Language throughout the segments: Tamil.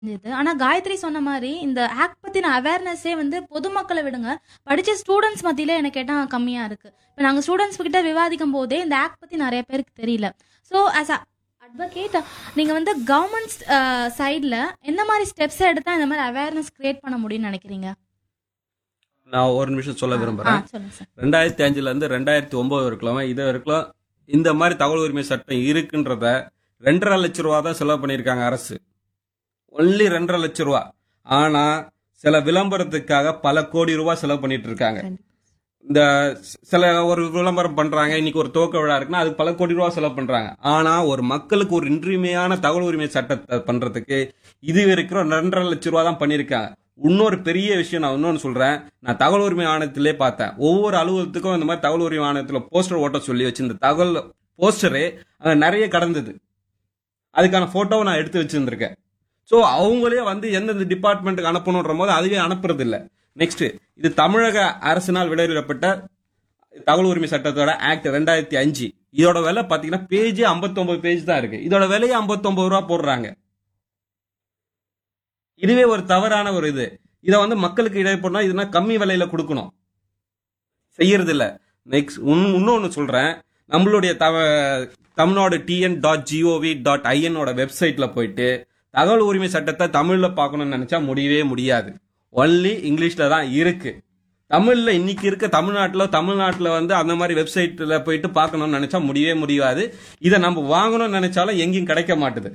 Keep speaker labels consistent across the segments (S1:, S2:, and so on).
S1: இது ஆனா காயத்ரி சொன்ன மாதிரி இந்த ஆக்ட் பத்தின அவேர்னஸே வந்து பொதுமக்களை விடுங்க படிச்ச ஸ்டூடெண்ட்ஸ் மத்தியில எனக்கு கேட்டா கம்மியா இருக்கு இப்போ நாங்க ஸ்டூடெண்ட்ஸ் கிட்ட விவாதிக்கும் போதே இந்த ஆக்ட் பத்தி நிறைய பேருக்கு தெரியல ஸோ ஆஸ் அட்வொகேட் நீங்க வந்து கவர்மெண்ட் சைட்ல என்ன மாதிரி ஸ்டெப்ஸ் எடுத்தா இந்த மாதிரி அவேர்னஸ் கிரியேட் பண்ண முடியும்னு நினைக்கிறீங்க
S2: நான் ஒரு நிமிஷம் சொல்ல
S1: ஆ,
S2: விரும்புறேன்
S1: சொல்லுங்க சார்
S2: ரெண்டாயிரத்தி அஞ்சுல இருந்து ரெண்டாயிரத்தி ஒன்பது வரைக்கும் இது வரைக்கும் இந்த மாதிரி தகவல் உரிமை சட்டம் இருக்குன்றத ரெண்டரை லட்ச ரூபா தான் செலவு பண்ணியிருக்காங்க அரசு ஒன்லி ரெண்டரை லட்ச ரூபா ஆனா சில விளம்பரத்துக்காக பல கோடி ரூபாய் செலவு பண்ணிட்டு இருக்காங்க
S1: கண்டிப்பா.
S2: இந்த ஸ்- சில ஒரு விளம்பரம் பண்றாங்க இன்னைக்கு ஒரு துவக்க விழா இருக்குன்னா அதுக்கு பல கோடி ரூபாய் செலவு பண்றாங்க ஆனா ஒரு மக்களுக்கு ஒரு இன்றியமையான தகவல் உரிமை சட்டத்தை பண்றதுக்கு இது வரைக்கும் ரெண்டரை லட்ச ரூபா தான் பண்ணியிருக்காங்க இன்னொரு பெரிய விஷயம் நான் இன்னொன்னு சொல்றேன் நான் தகவல் உரிமை ஆணையத்திலே பார்த்தேன் ஒவ்வொரு அலுவலகத்துக்கும் இந்த மாதிரி தகவல் உரிமை ஆணையத்தில் போஸ்டர் ஓட்ட சொல்லி வச்சு இந்த தகவல் போஸ்டரு அங்க நிறைய கடந்தது அதுக்கான போட்டோவை நான் எடுத்து வச்சிருந்திருக்கேன் ஸோ அவங்களே வந்து எந்தெந்த டிபார்ட்மெண்ட்டுக்கு அனுப்பணுன்ற போது அதுவே அனுப்புறது இல்லை நெக்ஸ்ட் இது தமிழக அரசினால் வெளியிடப்பட்ட தகவல் உரிமை சட்டத்தோட ஆக்ட் ரெண்டாயிரத்தி அஞ்சு இதோட விலை பாத்தீங்கன்னா பேஜ் 59 பேஜ் தான் இருக்கு இதோட விலையை 59 ரூபா போடுறாங்க இதுவே ஒரு தவறான ஒரு இது இதை வந்து மக்களுக்கு இடைப்படனா இதுனா கம்மி விலையில கொடுக்கணும் செய்யறது இல்ல நெக்ஸ்ட் இன்னொன்னு சொல்றேன் நம்மளுடைய தவ Tamil Nadu TN dot GOV dot ஐஎனோட வெப்சைட்ல போயிட்டு தகவல் உரிமை சட்டத்தை தமிழ்ல பார்க்கணும்னு நினைச்சா முடியவே முடியாது ஒன்லி இங்கிலீஷ்ல தான் இருக்கு தமிழ்ல இன்னைக்கு இருக்க தமிழ்நாட்டுல தமிழ்நாட்டுல வந்து அந்த மாதிரி வெப்சைட்ல போயிட்டு பார்க்கணும்னு நினைச்சா முடியவே முடியாது இதை நம்ம வாங்கணும்னு நினைச்சாலும் எங்கேயும் கிடைக்க மாட்டுது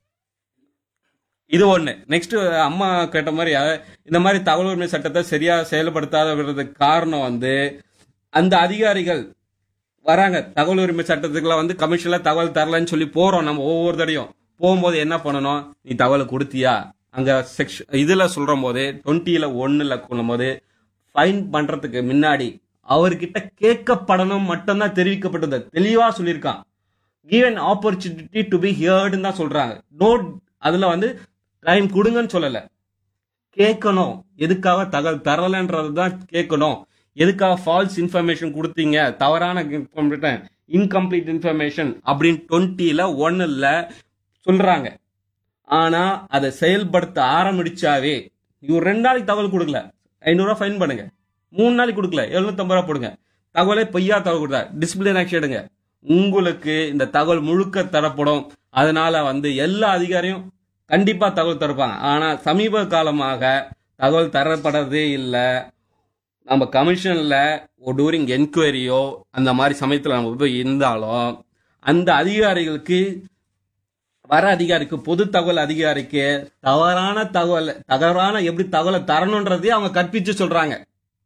S2: இது ஒண்ணு நெக்ஸ்ட் அம்மா கேட்ட மாதிரி அஹ், இந்த மாதிரி தகவல் உரிமை சட்டத்தை சரியா செயல்படுத்தாத விடுறதுக்கு காரணம் வந்து அந்த அதிகாரிகள் வராங்க தகவல் உரிமை சட்டத்துக்குலாம் வந்து கமிஷன்ல தகவல் தரலன்னு சொல்லி போறோம் நம்ம ஒவ்வொரு தடையும் போகும்போது என்ன பண்ணணும் நீ தகவல் கொடுத்தியா அங்க செக்ஷன் இதுல சொல்ற போது டுவெண்ட்டில ஒன்னுல சொல்லும் போது ஃபைன் பண்றதுக்கு முன்னாடி அவர்கிட்ட கேட்கப்படணும் மட்டும்தான் தெரிவிக்கப்பட்டது தெளிவா சொல்லியிருக்கான் கிவன் ஆப்பர்ச்சுனிட்டி டு பி ஹியர்டுன்னு தான் சொல்றாங்க நோட் அதுல வந்து டைம் கொடுங்கன்னு சொல்லல கேட்கணும் எதுக்காக தகவல் தரலன்றது தான் கேட்கணும் எதுக்காக ஃபால்ஸ் இன்ஃபர்மேஷன் கொடுத்தீங்க தவறான இன்கம்ப்ளீட் இன்ஃபர்மேஷன் அப்படின்னு டுவெண்ட்டில ஒன்னுல சொல்றாங்க ஆனா அதை செயல்படுத்த ஆரம்பிச்சாவே இவர் ரெண்டு நாளைக்கு தகவல் கொடுக்கல ஐநூறுரூவா ஃபைன் பண்ணுங்க மூணு நாளைக்கு கொடுக்கல எழுநூத்தம்பது ரூபா போடுங்க தகவலே பொய்யா தகவல் கொடுத்தா டிசிப்ளின் ஆக்ஷன் எடுங்க உங்களுக்கு இந்த தகவல் முழுக்க தரப்படும் அதனால வந்து எல்லா அதிகாரியும் கண்டிப்பா தகவல் தருப்பாங்க ஆனா சமீப காலமாக தகவல் தரப்படுறதே இல்லை நம்ம கமிஷன்ல டூரிங் என்கொயரியோ அந்த மாதிரி சமயத்தில் நம்ம போய் இருந்தாலும் அந்த அதிகாரிகளுக்கு வர அதிகாரிக்கு பொது தகவல் அதிகாரிக்கு தவறான தகவல் தவறான எப்படி தகவலை தரணுன்றதே அவங்க கற்பிச்சு சொல்றாங்க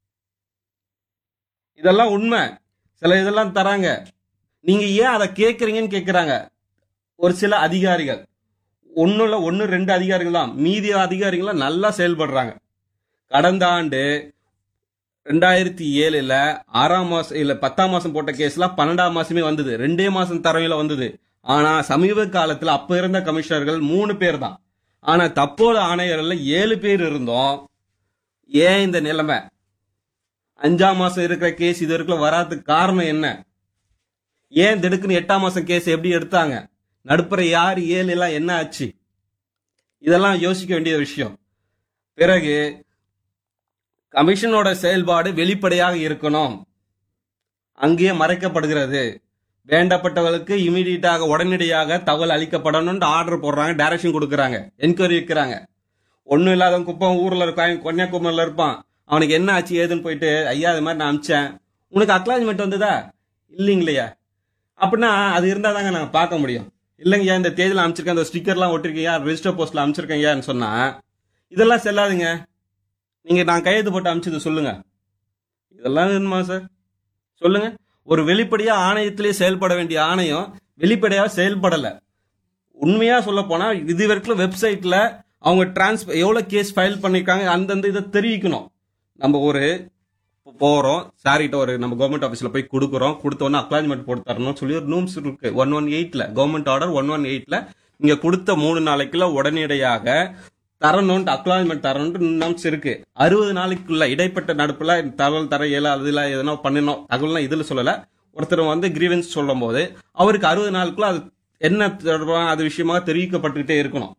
S2: இதெல்லாம் உண்மை சில இதெல்லாம் தராங்க நீங்க ஏன் அதை கேட்கறீங்கன்னு கேட்கறாங்க ஒரு சில அதிகாரிகள் ஒன்னுல ஒன்னு ரெண்டு அதிகாரிகள் தான் மீதி அதிகாரிகள் நல்லா செயல்படுறாங்க கடந்த ஆண்டு ரெண்டாயிரத்தி ஏழுல ஆறாம் மாசம் இல்ல பத்தாம் மாசம் போட்ட கேஸ்லாம் பன்னெண்டாம் மாசமே வந்தது ரெண்டே மாசம் தரவையில வந்தது ஆனா சமீப காலத்துல அப்ப இருந்த கமிஷனர்கள் மூணு பேர் தான் ஆனா தப்போட ஆணையர்ல ஏழு பேர் இருந்தோம் ஏன் இந்த நிலைமை அஞ்சாம் மாசம் இருக்கிற கேஸ் இது வரைக்கும் வராததுக்கு காரணம் என்ன ஏன் திடுக்குன்னு எட்டாம் மாசம் கேஸ் எப்படி எடுத்தாங்க நடுப்புற யார் ஏழு எல்லாம் என்ன ஆச்சு இதெல்லாம் யோசிக்க வேண்டிய விஷயம் பிறகு கமிஷனோட செயல்பாடு வெளிப்படையாக இருக்கணும் அங்கேயே மறைக்கப்படுகிறது வேண்டப்பட்டவர்களுக்கு இமீடியட்டாக உடனடியாக தகவல் அளிக்கப்படணும்னு ஆர்டர் போடுறாங்க டைரக்ஷன் கொடுக்குறாங்க என்கொயரி வைக்கிறாங்க ஒன்றும் இல்லாத குப்பம் ஊரில் இருக்கான் கன்னியாகுமரியில் இருப்பான் அவனுக்கு என்ன ஆச்சு ஏதுன்னு போயிட்டு ஐயா இது மாதிரி நான் அமிச்சேன் உனக்கு அக்லாஜ்மெண்ட் வந்ததா இல்லைங்களையா அப்படின்னா அது இருந்தால் தாங்க நாங்கள் பார்க்க முடியும் இல்லைங்கய்யா இந்த தேதியில் அமைச்சிருக்கேன் இந்த ஸ்டிக்கர்லாம் ஒட்டிருக்கீங்க ரெஜிஸ்டர் போஸ்ட்டில் அமைச்சிருக்கேங்கன்னு சொன்னா இதெல்லாம் செல்லாதுங்க நீங்க நான் கையெழுத்து போட்டு அமிச்சது சொல்லுங்க இதெல்லாம் வேணுமா சார் சொல்லுங்க ஒரு வெளிப்படையா ஆணையத்திலே செயல்பட வேண்டிய ஆணையம் வெளிப்படையா செயல்படல உண்மையா சொல்ல போனா இது வரைக்கும் வெப்சைட்ல அவங்க டிரான்ஸ்பர் எவ்வளவு கேஸ் ஃபைல் பண்ணிருக்காங்க அந்தந்த இதை தெரிவிக்கணும் நம்ம ஒரு போறோம் சாரிட்ட ஒரு நம்ம கவர்மெண்ட் ஆஃபீஸ்ல போய் கொடுக்குறோம் கொடுத்த உடனே அக்லாஜ்மெண்ட் போட்டு தரணும்னு சொல்லி ஒரு ரூம்ஸ் இருக்கு ஒன் ஒன் எயிட்ல கவர்மெண்ட் ஆர்டர் ஒன் ஒன் எயிட்ல நீங்க கொடுத்த மூணு நாளைக்குள்ள உடனடியாக தரணும்ட்டு அக்லாஜ்மெண்ட் தரணும்ட்டு நம்ஸ் இருக்கு அறுபது நாளைக்குள்ள இடைப்பட்ட நடுப்புல தகவல் தர இயல அதுல எதனா பண்ணணும் தகவல்லாம் இதுல சொல்லல ஒருத்தர் வந்து கிரீவன்ஸ் சொல்லும் போது அவருக்கு அறுபது நாளுக்குள்ள அது என்ன தொடர்பான அது விஷயமாக தெரிவிக்கப்பட்டுக்கிட்டே இருக்கணும்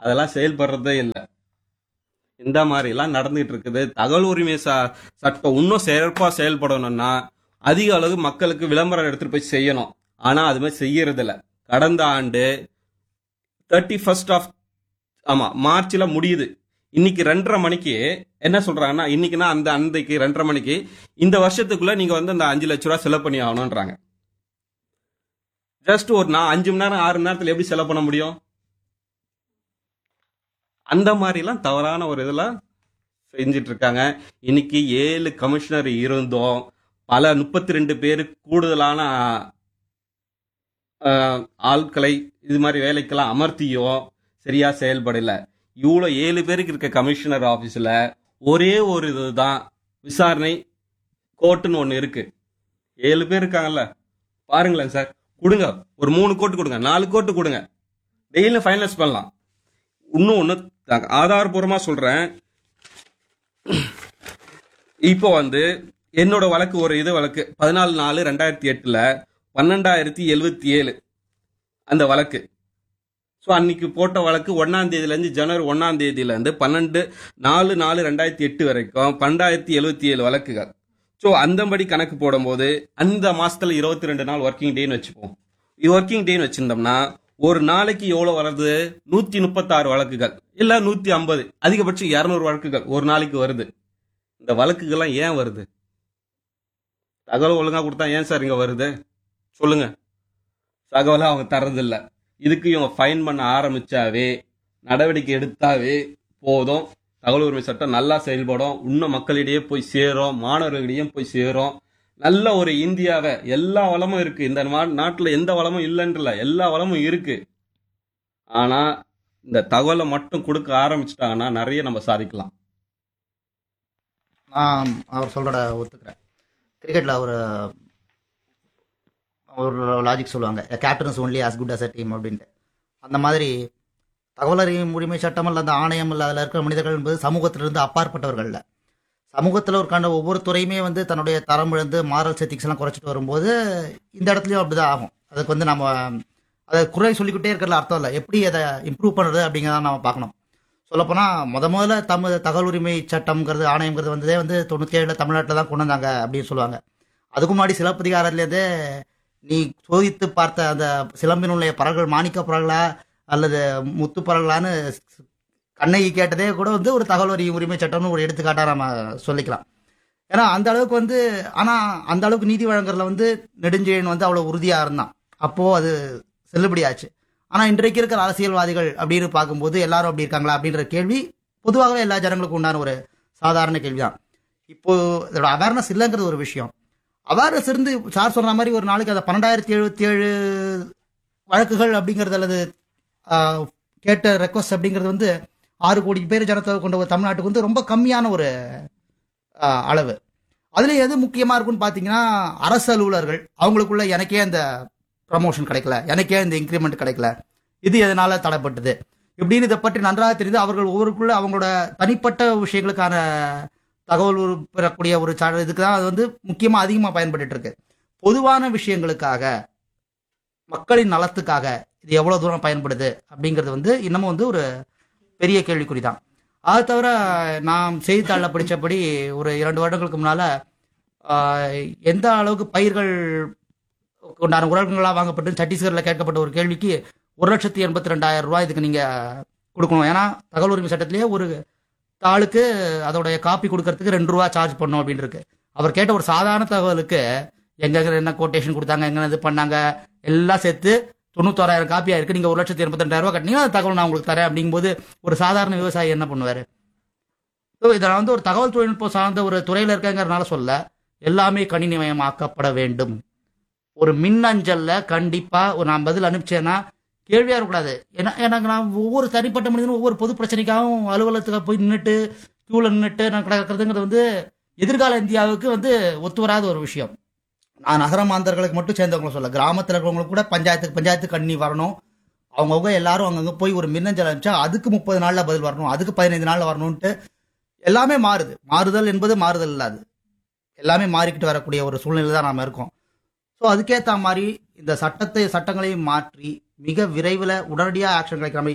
S2: அதெல்லாம் செயல்படுறதே இல்லை இந்த மாதிரி எல்லாம் நடந்துட்டு இருக்குது தகவல் உரிமை ச- சட்டம் இன்னும் சிறப்பா செயல்படணும்னா அதிக அளவு மக்களுக்கு விளம்பரம் எடுத்துட்டு போய் செய்யணும் ஆனா அது மாதிரி செய்யறது இல்ல கடந்த ஆண்டு தேர்ட்டி ஃபர்ஸ்ட் ஆஃப் ஆமா மார்ச்ல முடியுது இன்னைக்கு ரெண்டரை மணிக்கு என்ன சொல்றாங்கன்னா இன்னைக்குன்னா அந்த அன்றைக்கு ரெண்டரை மணிக்கு இந்த வருஷத்துக்குள்ள நீங்க வந்து அந்த அஞ்சு லட்ச ரூபா செலவு பண்ணி ஆகணும்ன்றாங்க ஜஸ்ட் ஒரு நான் அஞ்சு மணி நேரம் ஆறு மணி நேரத்துல எப்படி செலவு பண்ண முடியும் அந்த மாதிரிலாம் தவறான ஒரு இதெல்லாம் செஞ்சிட்டு இருக்காங்க இன்னைக்கு ஏழு கமிஷனர் இருந்தும் பல முப்பத்தி ரெண்டு பேர் கூடுதலான ஆஹ், ஆட்களை இது மாதிரி வேலைக்கெல்லாம் அமர்த்தியும் சரியா செயல்படல இவ்வளோ ஏழு பேருக்கு இருக்க கமிஷனர் ஆஃபீஸில் ஒரே ஒரு இதுதான் விசாரணை கோர்ட்டுன்னு ஒன்று இருக்கு ஏழு பேர் இருக்காங்கல்ல பாருங்களேன் சார் கொடுங்க ஒரு மூணு கோட்டு கொடுங்க நாலு கோட்டு கொடுங்க டெய்லியும் ஃபைனலைஸ் பண்ணலாம் இன்னும் ஒன்று ஆதாரபூர்வமாக சொல்கிறேன் இப்போ வந்து என்னோட வழக்கு ஒரு இது வழக்கு பதினாலு நாலு ரெண்டாயிரத்தி எட்டில் பன்னெண்டாயிரத்தி எழுவத்தி ஏழு அந்த வழக்கு ஸோ அன்னைக்கு போட்ட வழக்கு ஒன்றாம் தேதியிலேருந்து ஜனவரி ஒன்றாம் தேதியிலேருந்து பன்னெண்டு நாலு நாலு ரெண்டாயிரத்தி எட்டு வரைக்கும் பன்னெண்டாயிரத்தி எழுவத்தி ஏழு வழக்குகள் ஸோ அந்தபடி கணக்கு போடும்போது அந்த மாசத்துல இருபத்தி ரெண்டு நாள் ஒர்க்கிங் டேன்னு வச்சுப்போம் ஒர்க்கிங் டேன்னு வச்சிருந்தோம்னா ஒரு நாளைக்கு எவ்வளோ வருது நூற்றி முப்பத்தாறு வழக்குகள் இல்லை நூற்றி ஐம்பது அதிகபட்சம் இரநூறு வழக்குகள் ஒரு நாளைக்கு வருது இந்த வழக்குகள்லாம் ஏன் வருது தகவல் ஒழுங்கா கொடுத்தா ஏன் சார் இங்க வருது சொல்லுங்க தகவலை அவங்க தர்றதில்ல இதுக்கு இவங்க ஃபைன் பண்ண ஆரம்பிச்சாவே நடவடிக்கை எடுத்தாவே போதும் தகவல் உரிமை சட்டம் நல்லா செயல்படும் இன்னும் மக்களிடையே போய் சேரும் மாணவர்களிடையே போய் சேரும் நல்ல ஒரு இந்தியாவை எல்லா வளமும் இருக்கு இந்த மா- நாட்டுல எந்த வளமும் இல்லைன்றல எல்லா வளமும் இருக்கு ஆனா இந்த தகவலை மட்டும் கொடுக்க ஆரம்பிச்சிட்டாங்கன்னா நிறைய நம்ம சாதிக்கலாம்
S3: நான் அவர் சொல்கிறத ஒத்துக்கிறேன் கிரிக்கெட்டில் ஒரு ஒரு லாஜிக் சொல்லுவாங்க captain is only as good as a team அப்படின்ட்டு அந்த மாதிரி தகவல் அறியும் உரிமை சட்டம் அல்ல அந்த ஆணையம் இல்லை அதில் இருக்கிற மனிதர்கள் என்பது சமூகத்திலிருந்து அப்பாற்பட்டவர்கள் இல்ல சமூகத்தில் இருக்கான ஒவ்வொரு துறையுமே வந்து தன்னுடைய தரம் இழந்து மாரல் செத்திக்ஸ் எல்லாம் குறைச்சிட்டு வரும்போது இந்த இடத்துலையும் அப்படிதான் ஆகும் அதுக்கு வந்து நம்ம அதை குறை சொல்லிக்கிட்டே இருக்கிறதுல அர்த்தம் இல்லை எப்படி அதை இம்ப்ரூவ் பண்ணுறது அப்படிங்கிறத நம்ம பார்க்கணும் சொல்லப்போனால் முத முதல்ல தமிழ் தகவல் உரிமை சட்டம்ங்கிறது ஆணையம்ங்கிறது வந்ததே வந்து தொண்ணூற்றி ஏழில் தமிழ்நாட்டில் தான் கொண்டு வந்தாங்க அப்படின்னு சொல்லுவாங்க அதுக்கு முன்னாடி சிலப்பதிகாரத்துலேருந்தே நீ சோதித்து பார்த்த அந்த சிலம்பினுடைய பறல்கள் மாணிக்க பறல்களா அல்லது முத்து பறல்களான்னு கண்ணகி கேட்டதே கூட வந்து ஒரு தகவல் அறியும் உரிமை சட்டம்னு ஒரு எடுத்துக்காட்டாக நம்ம சொல்லிக்கலாம் ஏன்னா அந்த அளவுக்கு வந்து ஆனால் அந்த அளவுக்கு நீதி வழங்குறதுல வந்து நெடுஞ்செழியன் வந்து அவ்வளோ உறுதியாக இருந்தான் அப்போது அது செல்லுபடியாச்சு ஆனால் இன்றைக்கு இருக்கிற அரசியல்வாதிகள் அப்படின்னு பார்க்கும்போது எல்லாரும் அப்படி இருக்காங்களா அப்படின்ற கேள்வி பொதுவாகவே எல்லா ஜனங்களுக்கும் உண்டான ஒரு சாதாரண கேள்விதான் இப்போ இதோட அவேர்னஸ் இல்லைங்கிறது ஒரு விஷயம் அவேர்னஸ் இருந்து சார் சொன்ன மாதிரி ஒரு நாளைக்கு அதை பன்னெண்டாயிரத்தி எழுபத்தி ஏழு வழக்குகள் அப்படிங்கிறது அல்லது ஆஹ், கேட்ட ரெக்வஸ்ட் அப்படிங்கிறது வந்து ஆறு கோடி பேர் ஜனத்தொகை கொண்ட ஒரு தமிழ்நாட்டுக்கு வந்து ரொம்ப கம்மியான ஒரு ஆஹ், அளவு அதுல எது முக்கியமா இருக்குன்னு பாத்தீங்கன்னா அரசு அலுவலர்கள் அவங்களுக்குள்ள எனக்கே அந்த ப்ரமோஷன் கிடைக்கல எனக்கே இந்த இன்க்ரிமெண்ட் கிடைக்கல இது எதனால தடைப்பட்டது இப்படின்னு இதை பற்றி நன்றாக தெரிந்து அவர்கள் ஒவ்வொருக்குள்ள அவங்களோட தனிப்பட்ட விஷயங்களுக்கான தகவல் ஒரு- பெறக்கூடிய ஒரு சா- இதுக்கு தான் அது வந்து முக்கியமாக அதிகமாக பயன்பட்டு இருக்கு பொதுவான விஷயங்களுக்காக மக்களின் நலத்துக்காக இது எவ்வளோ தூரம் பயன்படுது அப்படிங்கிறது வந்து இன்னமும் வந்து ஒரு பெரிய கேள்விக்குறி தான் அதை தவிர நான் செய்தித்தாளில் படித்தபடி ஒரு இரண்டு வருடங்களுக்கு முன்னால் எந்த அளவுக்கு பயிர்கள் உண்டான உரங்களாக வாங்கப்பட்டு சத்தீஸ்கரில் கேட்கப்பட்ட ஒரு கேள்விக்கு ஒரு லட்சத்தி எண்பத்தி ரெண்டாயிரம் ரூபாய் இதுக்கு நீங்கள் கொடுக்கணும் ஏன்னா தகவல் உரிமை சட்டத்திலேயே ஒரு தாளுக்கு அதோடைய காப்பி கொடுக்கறதுக்கு ரெண்டு ரூபா சார்ஜ் பண்ணணும் அப்படின்னு இருக்கு அவர் கேட்ட ஒரு சாதாரண தகவலுக்கு எங்க என்ன கோட்டேஷன் கொடுத்தாங்க எங்க இது பண்ணாங்க எல்லாம் சேர்த்து தொண்ணூத்தோராயிரம் காப்பியா இருக்கு நீங்க ஒரு லட்சத்தி எண்பத்தி ரெண்டாயிரம் ரூபாய் கட்டினீங்கன்னா அந்த தகவல் நான் உங்களுக்கு தரேன் அப்படிங்கும்போது ஒரு சாதாரண விவசாயி என்ன பண்ணுவாரு ஸோ இதை நான் வந்து ஒரு தகவல் தொழில்நுட்பம் சார்ந்த ஒரு துறையில இருக்கேங்கிறனால சொல்ல எல்லாமே கணினிமயமாக்கப்பட வேண்டும் ஒரு மின்னஞ்சல்ல கண்டிப்பா ஒரு நான் பதில் அனுப்பிச்சேன்னா கேள்வியா இருக்கக்கூடாது ஏன்னா எனக்கு நான் ஒவ்வொரு தனிப்பட்ட மனிதனும் ஒவ்வொரு பொது பிரச்சனைக்காகவும் அலுவலகத்துக்கு போய் நின்றுட்டு கியூல நின்றுட்டு நான் கிடக்கிறதுங்கிறது வந்து எதிர்கால இந்தியாவுக்கு வந்து ஒத்து வராத ஒரு விஷயம் நான் நகர மாந்தர்களுக்கு மட்டும் சேர்ந்தவங்கள சொல்ல கிராமத்தில் இருக்கிறவங்களுக்கு கூட பஞ்சாயத்துக்கு பஞ்சாயத்து கண்ணி வரணும் அவங்கவுங்க எல்லாரும் அங்கங்க போய் ஒரு மின்னஞ்சல் அனுப்பிச்சா அதுக்கு முப்பது நாள்ல பதில் வரணும் அதுக்கு பதினைந்து நாள்ல வரணும்ட்டு எல்லாமே மாறுது மாறுதல் என்பது மாறுதல் இல்லாது எல்லாமே மாறிக்கிட்டு வரக்கூடிய ஒரு சூழ்நிலை தான் நாம இருக்கோம் ஸோ அதுக்கேற்ற மாதிரி இந்த சட்டத்தை சட்டங்களையும் மாற்றி மிக விரைவில் உடனடியாக ஆக்ஷன் கிடைக்கிற மாதிரி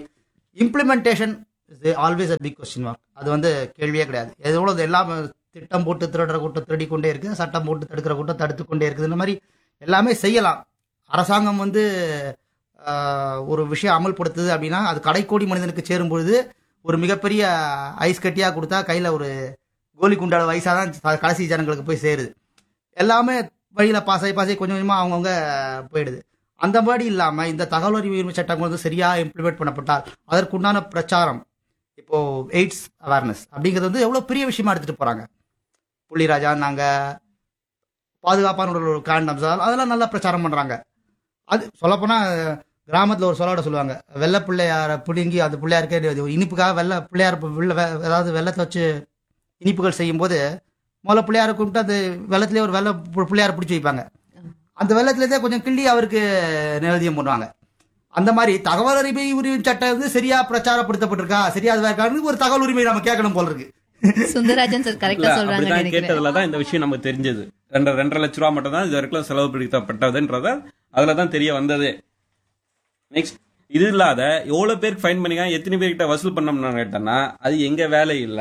S3: implementation is always a big question mark அது வந்து கேள்வியே கிடையாது எவ்வளோ எல்லாம் திட்டம் போட்டு திருடுற கூட்டம் திருடி கொண்டே இருக்குது சட்டம் போட்டு தடுக்கிற கூட்டம் தடுத்து கொண்டே இருக்குது இந்த மாதிரி எல்லாமே செய்யலாம் அரசாங்கம் வந்து ஆஹ், ஒரு விஷயம் அமல்படுத்துது அப்படின்னா அது கடைக்கோடி மனிதனுக்கு சேரும் பொழுது ஒரு மிகப்பெரிய ஐஸ் கட்டியாக கொடுத்தா கையில் ஒரு கோலி குண்டாட வயசாக தான் த- கடைசி ஜனங்களுக்கு போய் சேருது எல்லாமே வழியில் பாசை பாசை கொஞ்சம் கொஞ்சமாக அவங்கவுங்க போயிடுது அந்த மாதிரி இல்லாமல் இந்த தகவல் அறிவு உரிமை சட்டங்கள் வந்து சரியாக இம்ப்ளிமெண்ட் பண்ணப்பட்டால் அதற்குண்டான பிரச்சாரம் இப்போ எய்ட்ஸ் அவேர்னஸ் அப்படிங்கிறது வந்து எவ்வளோ பெரிய விஷயமா எடுத்துகிட்டு போகிறாங்க புள்ளிராஜா நாங்கள் பாதுகாப்பான ஒரு காண்டம்ஸ் அதெல்லாம் நல்லா பிரச்சாரம் பண்ணுறாங்க அது சொல்லப்போனால் கிராமத்தில் ஒரு சொல்லாட சொல்லுவாங்க வெள்ளை பிள்ளையாரை பிடுங்கி அந்த பிள்ளையாருக்கே இது ஒரு இனிப்புக்காக வெள்ளை பிள்ளையார் வெள்ளை அதாவது வெள்ளத்தை வச்சு இனிப்புகள் செய்யும்போது முதல்ல பிள்ளையாரை கூப்பிட்டு அந்த வெள்ளத்திலே ஒரு வெள்ளை பு- பிள்ளையாரை பிடிச்சி வைப்பாங்க அந்த வெள்ளத்துலேருந்தே கொஞ்சம் கிள்ளி அவருக்கு நிவேதியம் பண்ணுவாங்க அந்த மாதிரி தகவல் உரிமை உரிமை சட்டம் வந்து சரியா பிரச்சாரப்படுத்தப்பட்டிருக்கா சரியா அது இருக்கான்னு ஒரு தகவல் உரிமை நம்ம கேட்கணும் போல இருக்கு
S4: சுந்தரராஜன் சார்
S2: இல்ல,
S4: கரெக்டா சொல்றாங்க
S2: அப்படிதான்
S4: நினைக்கிறேன்
S2: கேட்டதுலதான் இந்த விஷயம் நமக்கு தெரிஞ்சது ரெண்டு ரெண்டரை லட்ச ரூபா மட்டும் தான் இது வரைக்கும் செலவு பிடிக்கப்பட்டதுன்றத அதுலதான் தெரிய வந்தது நெக்ஸ்ட் இது இல்லாத எவ்வளவு பேருக்கு ஃபைன் பண்ணிருக்காங்க எத்தனை பேர்கிட்ட வசூல் பண்ணோம்னு கேட்டேன்னா அது எங்க வேலை இல்ல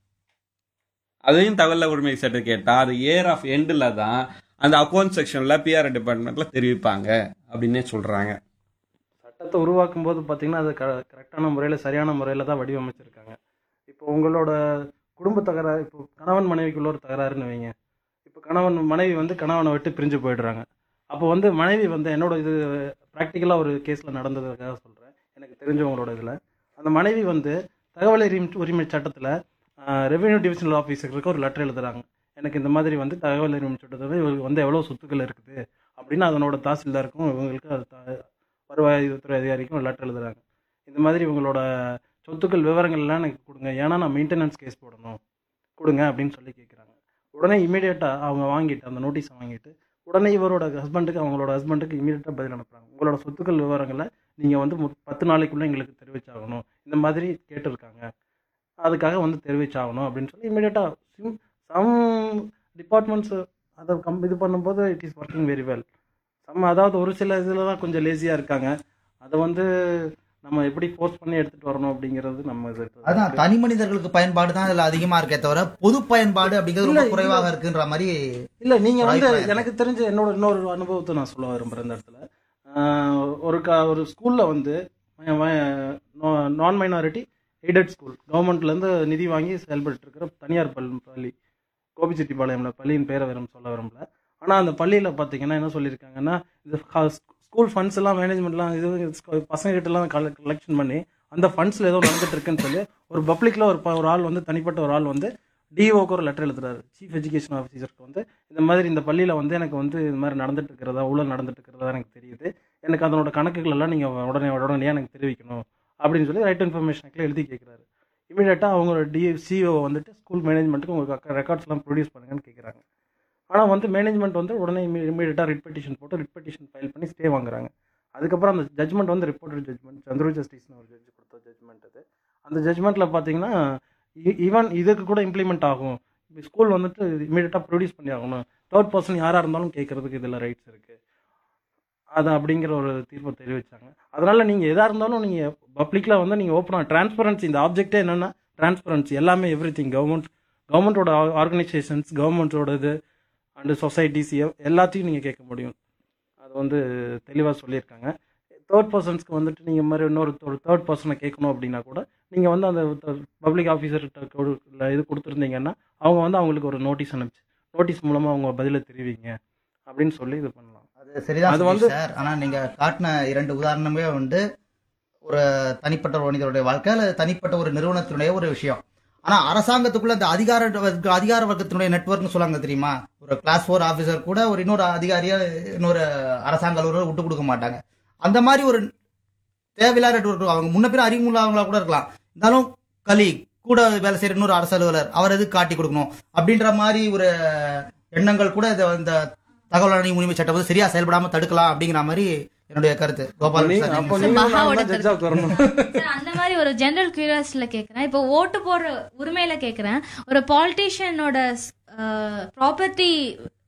S2: அதையும் தகவல் உரிமை சட்டம் கேட்டா அது இயர் ஆஃப் எண்டில் தான் அந்த அக்கௌண்ட் செக்ஷன்ல பிஆர் டிபார்ட்மெண்ட்ல தெரிவிப்பாங்க அப்படின்னே சொல்றாங்க
S5: சட்டத்தை உருவாக்கும் போது பார்த்தீங்கன்னா அது க கரெக்டான முறையில் சரியான முறையில் தான் வடிவமைச்சிருக்காங்க இப்போ உங்களோட குடும்ப தகராறு இப்போ கணவன் மனைவிக்குள்ள ஒரு தகராறுன்னு வைங்க இப்போ கணவன் மனைவி வந்து கணவனை விட்டு பிரிஞ்சு போயிடுறாங்க அப்போ வந்து மனைவி வந்து என்னோட இது ப்ராக்டிக்கலாக ஒரு கேஸில் நடந்ததுக்காக சொல்கிறேன் எனக்கு தெரிஞ்சவங்களோட இதில் அந்த மனைவி வந்து தகவல் உரிமை உரிமை சட்டத்தில் ரெவென்யூ டிவிஷனல் ஆஃபீஸருக்கு ஒரு லெட்டர் எழுதுறாங்க எனக்கு இந்த மாதிரி வந்து தகவல் உரிமை சட்டத்தில் இவங்களுக்கு வந்து எவ்வளோ சொத்துக்கள் இருக்குது அப்படின்னு அதனோட தாசில்தாருக்கும் இவங்களுக்கு அது த- வருவாய்த்துறை அதிகாரிக்கும் ஒரு லெட்டர் எழுதுறாங்க இந்த மாதிரி இவங்களோட சொத்துக்கள் விவரங்கள்லாம் எனக்கு கொடுங்க ஏன்னா நான் மெயின்டெனன்ஸ் கேஸ் போடணும் கொடுங்க அப்படின்னு சொல்லி கேட்குறாங்க உடனே இமீடியட்டாக அவங்க வாங்கிட்டு அந்த நோட்டீஸை வாங்கிட்டு உடனே இவரோட ஹஸ்பண்டுக்கு அவங்களோட ஹஸ்பண்டுக்கு இமீடியட்டாக பதில் அனுப்புகிறாங்க உங்களோட சொத்துக்கள் விவரங்களை நீங்கள் வந்து மு- பத்து நாளைக்குள்ளே எங்களுக்கு தெரிவிச்சாகணும் இந்த மாதிரி கேட்டிருக்காங்க அதுக்காக வந்து தெரிவிச்சாகணும் அப்படின்னு சொல்லி இமீடியட்டாக சிம் சம் டிபார்ட்மெண்ட்ஸ் அதை கம் இது பண்ணும்போது it is working very well some அதாவது ஒரு சில இதில் தான் கொஞ்சம் லேசியாக இருக்காங்க அதை வந்து நம்ம எப்படி ஃபோர்ஸ் பண்ணி எடுத்துகிட்டு வரணும் அப்படிங்கிறது நம்ம இது
S3: அதான் தனி மனிதர்களுக்கு பயன்பாடு தான் இதுல அதிகமா இருக்கே தவிர பொது பயன்பாடு அப்படிங்கிறது ரொம்ப
S5: இல்ல,
S3: குறைவாக
S5: இல்ல.
S3: இருக்குன்ற மாதிரி
S5: இல்லை நீங்கள் வந்து
S3: அபிப்பிராயம் இருக்கு.
S5: எனக்கு தெரிஞ்ச என்னோட இன்னொரு அனுபவத்தை நான் சொல்ல விரும்புகிறேன் இந்த இடத்துல ஆஹ் ஒரு க ஒரு ஸ்கூலில் வந்து நான் மைனாரிட்டி எய்டட் ஸ்கூல் கவர்மெண்ட்லேருந்து நிதி வாங்கி செயல்பட்டு இருக்கிற தனியார் பல் பள்ளி கோபிச்செட்டிப்பாளையம்ல பள்ளியின் பேரை விரும்ப சொல்ல விரும்பல ஆனால் அந்த பள்ளியில் பார்த்தீங்கன்னா என்ன சொல்லியிருக்காங்கன்னா இந்த ஸ்கூல் ஃபண்ட்ஸ் எல்லாம் மேனேஜ்மெண்ட்லாம் இது பசங்க கிட்ட எல்லாம் கலெக்ஷன் பண்ணி அந்த ஃபண்ட்ஸில் ஏதோ நடந்துட்டு இருக்குன்னு சொல்லி ஒரு பப்ளிக்ல ஒரு ப- ஒரு ஆள் வந்து தனிப்பட்ட ஒரு ஆள் வந்து டிஓக்கு ஒரு லெட்டர் எழுதுறாரு சீஃப் எஜுகேஷன் ஆஃபீஸருக்கு வந்து இந்த மாதிரி இந்த பள்ளியில் வந்து எனக்கு வந்து இது மாதிரி நடந்துட்டு இருக்கிறதா ஊழல் நடந்துட்டு இருக்கிறதா எனக்கு தெரியுது எனக்கு அதனோட கணக்குகள் எல்லாம் நீங்கள் உடனே உடனடியாக எனக்கு தெரிவிக்கணும் அப்படின்னு சொல்லி ரைட் இன்ஃபர்மேஷனுக்கு எழுதி கேட்குறாரு இமீடியட்டாக அவங்களோட டி சிஓ வந்துட்டு ஸ்கூல் மேனேஜ்மெண்ட்டுக்கு உங்களுக்கு ரெக்கார்ட்ஸ்லாம் ப்ரொடியூஸ் பண்ணுங்கன்னு கேட்குறாங்க ஆனால் வந்து மேனேஜ்மெண்ட் வந்து உடனே இமீடியட்டாக ரிட் பெட்டிஷன் போட்டு ரிட் பெட்டிஷன் ஃபைல் பண்ணி ஸ்டே வாங்குறாங்க அதுக்கப்புறம் அந்த ஜட்மெண்ட் வந்து ரிப்போர்ட்டட் ஜட்மெண்ட் சந்திர ஜஸ்டிஸ்னு ஒரு ஜட்ஜ் கொடுத்த ஜட்மெண்ட் அது அந்த ஜட்மெண்ட்டில் பார்த்தீங்கன்னா ஈவன் இதுக்கு கூட இம்ப்ளிமெண்ட் ஆகும் ஸ்கூல் வந்துட்டு இமீடியட்டாக ப்ரொடியூஸ் பண்ணி ஆகணும் தேர்ட் பர்சன் யாராக இருந்தாலும் கேட்கறதுக்கு இதில் ரைட்ஸ் இருக்குது அது அப்படிங்கிற ஒரு தீர்ப்பை தெரிவிச்சாங்க அதனால நீங்கள் எதாக இருந்தாலும் நீங்கள் பப்ளிக்கில் வந்து நீங்கள் ஓப்பனாக டிரான்ஸ்பரன்சி இந்த ஆப்ஜெக்டே என்னென்னா டிரான்ஸ்பரன்சி எல்லாமே எவ்ரி திங் கவர்மெண்ட் கவர்மெண்ட்டோட ஆர்கனைசேஷன்ஸ் கவர்மெண்ட்டோட இது அண்டு சொசைட்டிஸ் எல்லாத்தையும் நீங்கள் கேட்க முடியும் அது வந்து தெளிவாக சொல்லியிருக்காங்க தேர்ட் பர்சன்ஸ்க்கு வந்துட்டு நீங்கள் மாதிரி இன்னொரு ஒரு தேர்ட் பர்சனை கேட்கணும் அப்படின்னா கூட நீங்கள் வந்து அந்த பப்ளிக் ஆஃபீஸர்கிட்ட இது கொடுத்துருந்தீங்கன்னா அவங்க வந்து அவங்களுக்கு ஒரு நோட்டீஸ் அனுப்பிச்சு நோட்டீஸ் மூலமாக அவங்க பதிலை தெரிவிங்க அப்படின்னு சொல்லி இது பண்ணலாம்
S3: அது சரிதான்
S5: அது
S3: அது
S5: வந்து-
S3: சார் ஆனா நீங்க காட்டின இரண்டு உதாரணமே வந்து ஒரு தனிப்பட்ட ஒரு மனிதருடைய வாழ்க்கை அல்லது தனிப்பட்ட ஒரு நிறுவனத்தினுடைய ஒரு விஷயம் ஆனா அரசாங்கத்துக்குள்ள அந்த அதிகார வர்க்க- அதிகார வர்க்கத்தினுடைய நெட்வொர்க்னு சொல்லுவாங்க தெரியுமா ஒரு கிளாஸ் ஃபோர் ஆபீசர் கூட ஒரு இன்னொரு அதிகாரியா இன்னொரு அரசாங்க அலுவலர் விட்டு கொடுக்க மாட்டாங்க அந்த மாதிரி ஒரு தேவையில்லாத நெட்வொர்க் அவங்க முன்ன பிற அறிமுகங்களா கூட இருக்கலாம் இருந்தாலும் கலி கூட வேலை செய்யற இன்னொரு அரசு அலுவலர் அவர் எதுக்கு காட்டி கொடுக்கணும் அப்படின்ற மாதிரி ஒரு எண்ணங்கள் கூட இத- இந்த தகவல் அறியும் உரிமை சட்டம் வந்து சரியா செயல்படாம தடுக்கலாம் அப்படிங்கிற மாதிரி என்னுடைய கருத்து கோபால்
S5: நீ-
S3: சார்,
S5: அப்போ
S3: நீங்க
S5: நீங்க
S4: மகாவோட
S5: தான் ஜட்ஜா வரணும்
S1: சார், அந்த மாதிரி ஒரு ஜெனரல் கியூரியாசிட்டியில கேக்குறேன் இப்போ ஓட்டு போடுற உரிமையில கேக்குறேன் ஒரு பாலிட்டிஷியனோட ப்ராப்பர்ட்டி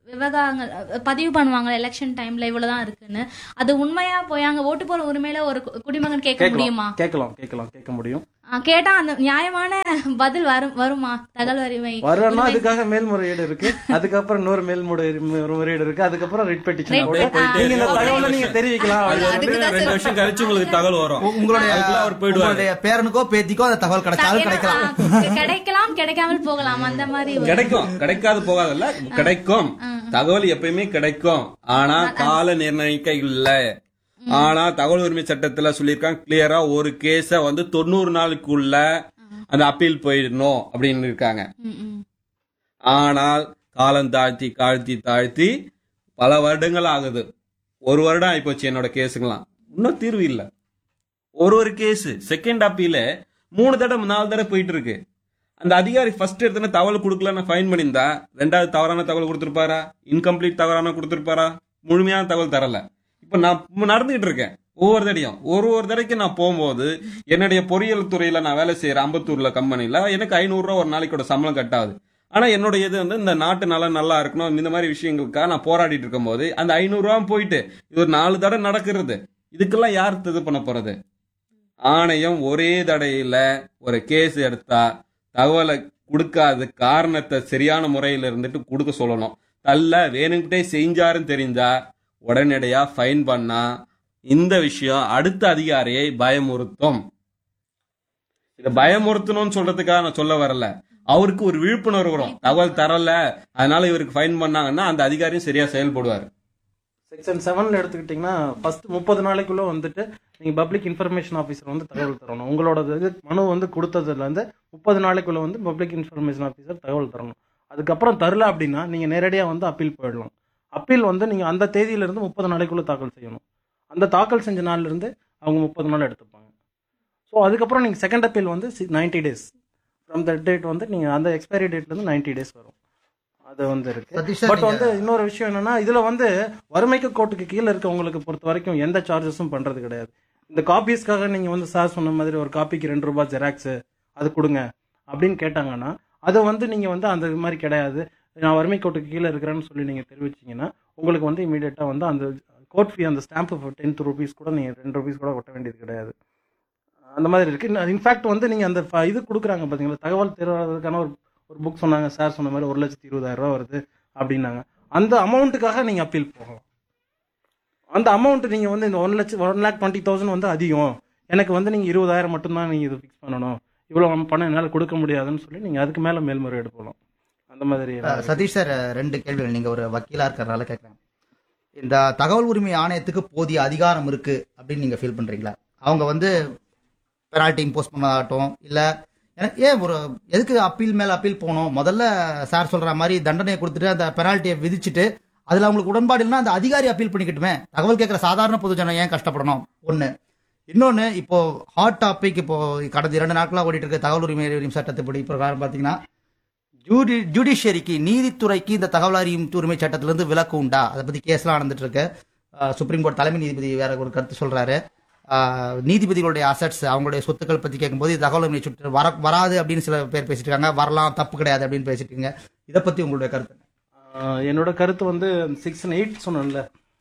S1: விவகாரங்கள் அஹ், பதிவு பண்ணுவாங்க எலெக்ஷன் டைம்ல இவ்வளவுதான் இருக்குன்னு அது உண்மையா போய் அங்க ஓட்டு போற உரிமையில ஒரு கு- குடிமகன் கேட்க முடியுமா
S5: கேட்கலாம் கேட்கலாம் கேட்கலாம் கேட்க முடியும்
S1: ஆ, கேட்டா அந்த நியாயமான பதில் வரும் வருமா தகவல் உரிமை
S5: வரணும்னா
S1: உரிமை-
S5: அதுக்காக மேல்முறையீடு இருக்கு அதுக்கப்புறம் இன்னொரு மேல்முறை முறையீடு இருக்கு அதுக்கப்புறம் ரிட் பெட்டிஷன்
S1: Writ
S5: போட்டு
S1: pet-
S5: நீங்க இந்த தகவலை நீங்க தெரிவிக்கலாம்
S2: அது வந்து ரெண்டு வருஷம் கழிச்சு உங்களுக்கு தகவல் வரும்
S3: உ- உங்களுடைய
S2: அதுக்குள்ள அவர் போயிடுவாரு
S3: உங்களுடைய பேரனுக்கோ பேத்திக்கோ அந்த தகவல் கிடைச்சாலும் கிடைக்கலாம்
S1: ஆ, கிடைக்கலாம் கிடைக்காமல் போகலாம் அந்த மாதிரி ஒரு-
S2: கிடைக்கும் கிடைக்காது போகாதல்ல கிடைக்கும் தகவல் எப்பயுமே கிடைக்கும் ஆனா கால நிர்ணயிக்க இல்ல ஆனா தகவல் உரிமை சட்டத்துல சொல்லியிருக்காங்க கிளியரா ஒரு கேஸ வந்து தொண்ணூறு நாளுக்குள்ள அந்த அப்பீல் போயிடணும் அப்படின்னு இருக்காங்க
S1: ம், ம்.
S2: ஆனால் காலம் தாழ்த்தி தாழ்த்தி தாழ்த்தி பல வருடங்கள் ஆகுது ஒரு வருடம் ஆயிப்போச்சு என்னோட கேஸுங்களாம் இன்னும் தீர்வு இல்ல ஒரு ஒரு கேஸ் செகண்ட் அப்பீல மூணு தடவை நாலு தடவை போயிட்டு இருக்கு அந்த அதிகாரி ஃபர்ஸ்ட் எடுத்தன தகவல் கொடுக்கலன்னு ஃபைன் பண்ணியிருந்தா ரெண்டாவது தவறான தகவல் கொடுத்துருப்பாரா இன்கம்ப்ளீட் தவறான கொடுத்துருப்பாரா முழுமையான தகவல் தரல இப்ப நான் இப்ப நடந்துகிட்டு இருக்கேன் ஒவ்வொரு தடையும் ஒரு ஒரு தடைக்கு நான் போகும்போது என்னுடைய பொறியியல் துறையில நான் வேலை செய்யறேன் அம்பத்தூர்ல கம்பெனில எனக்கு ஐநூறு ரூபா ஒரு நாளைக்கோட சம்பளம் கட்டாது ஆனா என்னோட இது வந்து இந்த நாட்டு நலம் நல்லா இருக்கணும் இந்த மாதிரி விஷயங்களுக்காக நான் போராடிட்டு இருக்கும்போது அந்த ஐநூறு ரூபா போயிட்டு இது ஒரு நாலு தடவை நடக்கிறது இதுக்கெல்லாம் யார் இது பண்ண போறது ஆணையம் ஒரே தடையில ஒரு கேஸ் எடுத்தா தகவலை கொடுக்காத காரணத்தை சரியான முறையில இருந்துட்டு கொடுக்க சொல்லணும் தள்ள வேணுங்கிட்டே செஞ்சாருன்னு தெரிஞ்சா உடனடியா ஃபைன் பண்ணா இந்த விஷயம் அடுத்த அதிகாரியை பயமுறுத்தும் இத பயமுறுத்தணும்னு சொல்றதுக்காக நான் சொல்ல வரல அவருக்கு ஒரு விழிப்புணர்வு வரும் தகவல் தரல அதனால இவருக்கு ஃபைன் பண்ணாங்கன்னா அந்த அதிகாரியும் சரியா செயல்படுவார்
S5: செக்ஷன் செவன்ல எடுத்துக்கிட்டீங்கன்னா ஃபர்ஸ்ட் முப்பது நாளைக்குள்ள வந்துட்டு நீங்க பப்ளிக் இன்ஃபர்மேஷன் ஆஃபீஸர் வந்து தகவல் தரணும் உங்களோட இது மனு வந்து கொடுத்ததுல இருந்து முப்பது நாளைக்குள்ள வந்து பப்ளிக் இன்ஃபர்மேஷன் ஆஃபீஸர் தகவல் தரணும் அதுக்கப்புறம் தரல அப்படின்னா நீங்க நேரடியா வந்து அப்பீல் போயிடலாம் அப்பீல் வந்து நீங்க அந்த தேதியில இருந்து முப்பது நாளைக்குள்ள தாக்கல் செய்யணும் அந்த தாக்கல் செஞ்ச நாள்ல இருந்து அவங்க முப்பது நாள் எடுத்துப்பாங்க ஸோ அதுக்கப்புறம் நீங்க செகண்ட் அப்பீல் வந்து ninety days from that date வந்து நீங்க அந்த எக்ஸ்பைரி டேட்ல இருந்து நைன்டி டேஸ் வரும் அது வந்து இருக்கு
S3: சதீஷ் சார்,
S5: பட்
S3: நீங்க-
S5: வந்து இன்னொரு விஷயம் என்னன்னா இதுல வந்து வறுமைக்கு கோட்டுக்கு கீழே இருக்கவங்களுக்கு பொறுத்த வரைக்கும் எந்த சார்ஜஸும் பண்றது கிடையாது இந்த காப்பீஸ்க்காக நீங்க வந்து சார் சொன்ன மாதிரி ஒரு காப்பிக்கு ரெண்டு ரூபாய் ஜெராக்ஸ் அது கொடுங்க அப்படின்னு கேட்டாங்கன்னா அது வந்து நீங்க வந்து அந்த மாதிரி கிடையாது நான் வறுமை கோட்டுக்கு கீழே இருக்கிறேன்னு சொல்லி நீங்க தெரிவிச்சீங்கன்னா உங்களுக்கு வந்து இமீடியட்டா வந்து அந்த கோர்ட் ஃபீ அந்த ஸ்டாம்ப் டென்த் ருபீஸ் கூட நீங்க ரெண்டு ருபீஸ் கூட ஒட்ட வேண்டியது கிடையாது அந்த மாதிரி இருக்கு இன்ஃபேக்ட் வந்து நீங்க அந்த ஃப- இது கொடுக்குறாங்க பாத்தீங்களா தகவல் தெரியாததுக்கான ஒரு ஒரு புக் சொன்னாங்க சார் சொன்ன மாதிரி ஒரு லட்சத்தி இருபதாயிரம் ரூபா வருது அப்படின்னாங்க அந்த அமௌண்ட்டுக்காக நீங்க அப்பீல் போகலாம் அந்த அமௌண்ட் நீங்க வந்து இந்த ஒன் லட்சம் ஒன் லேக் டுவெண்ட்டி தௌசண்ட் வந்து அதிகம் எனக்கு வந்து நீங்க இருபதாயிரம் மட்டும்தான் நீங்க இது ஃபிக்ஸ் பண்ணணும் இவ்வளவு பணம் என்னால் கொடுக்க முடியாதுன்னு சொல்லி நீங்க அதுக்கு மேல மேல்முறையீடு போகலாம் அந்த மாதிரி
S3: அஹ், சதீஷ் சார் ரெண்டு கேள்விகள் நீங்க ஒரு வக்கீலா இருக்கிறனால கேட்கறேன் இந்த தகவல் உரிமை ஆணையத்துக்கு போதிய அதிகாரம் இருக்கு அப்படின்னு நீங்க ஃபீல் பண்றீங்களா அவங்க வந்து பெனால்ட்டி இம்போஸ் பண்ணதாகட்டும் இல்ல எனக்கு ஏன் ஒரு எதுக்கு அப்பீல் மேல அப்பீல் போகணும் முதல்ல சார் சொல்ற மாதிரி தண்டனையை கொடுத்துட்டு அந்த பெனால்ட்டியை விதிச்சுட்டு அதுல அவங்களுக்கு உடன்பாடு இல்லைன்னா அந்த அதிகாரி அப்பீல் பண்ணிக்கட்டுமே தகவல் கேட்கிற சாதாரண பொதுஜனம் ஏன் கஷ்டப்படணும் ஒண்ணு இன்னொன்னு இப்போ ஹாட் டாபிக் இப்போ கடந்த இரண்டு நாட்களா ஓடிட்டு இருக்க தகவல் உரிமை உரிமை சட்டத்துப்படி பிரகாரம் பாத்தீங்கன்னா ஜூடி ஜுடிஷியரிக்கு நீதித்துறைக்கு இந்த தகவல் அறியும் உரிமை சட்டத்திலிருந்து விலக்கு உண்டா அதை பத்தி கேஸ்லாம் நடந்துட்டு இருக்கு அஹ் சுப்ரீம் கோர்ட் தலைமை நீதிபதி வேற ஒரு கருத்து சொல்றாரு அஹ் நீதிபதிகளுடைய அசட்ஸ் அவங்களுடைய சொத்துக்கள் பத்தி கேட்கும்போது இது தகவல் உரிமை சுற்று வர வராது அப்படின்னு சில பேர் பேசிட்டு இருக்காங்க வரலாம் தப்பு கிடையாது அப்படின்னு பேசிட்டு இருக்கீங்க இதை பத்தி உங்களுடைய கருத்து என்ன?
S5: ஆஹ் என்னோட கருத்து வந்து சிக்ஸ் எயிட் சொன்னேன்ல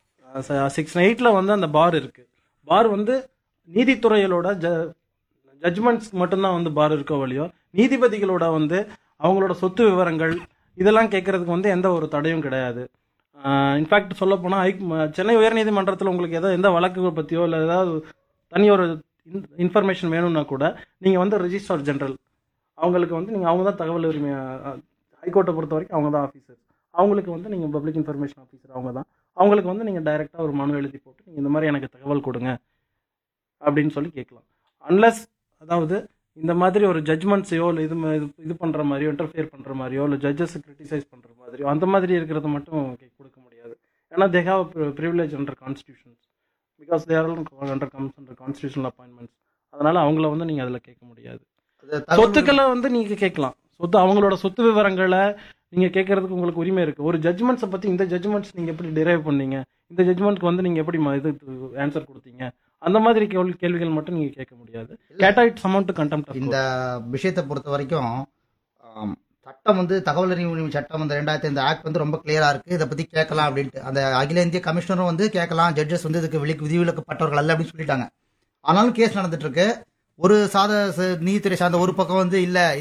S5: சிக்ஸ் எயிட்ல வந்து அந்த பார் இருக்கு பார் வந்து நீதித்துறைகளோட ஜட்ஜ்மெண்ட்ஸ் மட்டும்தான் வந்து பார் இருக்கோ வழியோ நீதிபதிகளோட வந்து அவங்களோட சொத்து விவரங்கள் இதெல்லாம் கேட்கறதுக்கு வந்து எந்த ஒரு தடையும் கிடையாது இன்ஃபேக்ட் சொல்ல போனா சென்னை உயர்நீதிமன்றத்தில் உங்களுக்கு ஏதோ எந்த வழக்கு பத்தியோ இல்லை ஏதாவது தனி ஒரு இன்ஃபர்மேஷன் வேணும்னா கூட நீங்க வந்து ரெஜிஸ்ட்ரார் ஜெனரல் அவங்களுக்கு வந்து நீங்க அவங்க தான் தகவல் உரிமை ஹைகோர்ட்டை பொறுத்த வரைக்கும் அவங்க தான் ஆஃபீஸர் அவங்களுக்கு வந்து நீங்கள் பப்ளிக் இன்ஃபர்மேஷன் ஆஃபீஸர் அவங்க தான் அவங்களுக்கு வந்து நீங்கள் டைரெக்டாக ஒரு மனு எழுதி போட்டு நீங்கள் இந்த மாதிரி எனக்கு தகவல் கொடுங்க அப்படின்னு சொல்லி கேட்கலாம் அன்லஸ் அதாவது இந்த மாதிரி ஒரு ஜட்ஜ்மெண்ட்ஸையோ இல்லை இது ம- இது- இது பண்ணுற மாதிரியோ இன்டர்ஃபியர் பண்ணுற மாதிரியோ இல்லை ஜட்ஜஸ் கிரிட்டிசைஸ் பண்ணுற மாதிரியோ அந்த மாதிரி இருக்கிறது மட்டும் கே- கொடுக்க முடியாது ஏன்னா they have privilege under constitutions because there under comes under constitutional appointments அதனால அவங்கள வந்து நீங்கள் அதில் கேட்க முடியாது
S3: அது தகவல்
S5: சொத்துக்களை வந்து நீங்க கேட்கலாம் சொத்து அவங்களோட சொத்து விவரங்களை நீங்க கேட்கறதுக்கு உங்களுக்கு உரிமை இருக்கு ஒரு ஜட்ஜ்மெண்ட்ஸை பத்தி இந்த ஜட்ஜ்மெண்ட்ஸ் நீங்க எப்படி டிரைவ் பண்ணீங்க இந்த ஜட்ஜ்மெண்ட்க்கு வந்து நீங்க எப்படி ம- இது ஆன்சர் கொடுத்தீங்க அந்த மாதிரி கேள்வி கேள்விகள் மட்டும் நீங்க கேட்க முடியாது கேட்டா இட்ஸ் அமௌண்ட் கண்டெம்ட்
S3: இந்த விஷயத்தை பொறுத்த வரைக்கும் சட்டம் வந்து தகவல் அறிவு உரிமை சட்டம் வந்து ரெண்டாயிரத்தி ஐந்து ஆக்ட் வந்து ரொம்ப கிளியரா இருக்கு இதை பத்தி கேட்கலாம் அப்படின்ட்டு அந்த அகில இந்திய கமிஷனரும் வந்து கேட்கலாம் ஜட்ஜஸ் வந்து இதுக்கு விலக்கு விதிவிலக்கப்பட்டவர்கள் அல்ல அப்படின்னு சொல்லிட்டாங்க ஆனாலும் கேஸ் நடந்துட்டு இருக்கு ஒரு சாத ச- நீதித்துறை சார்ந்த ஒரு பக்கம் வந்து இல்ல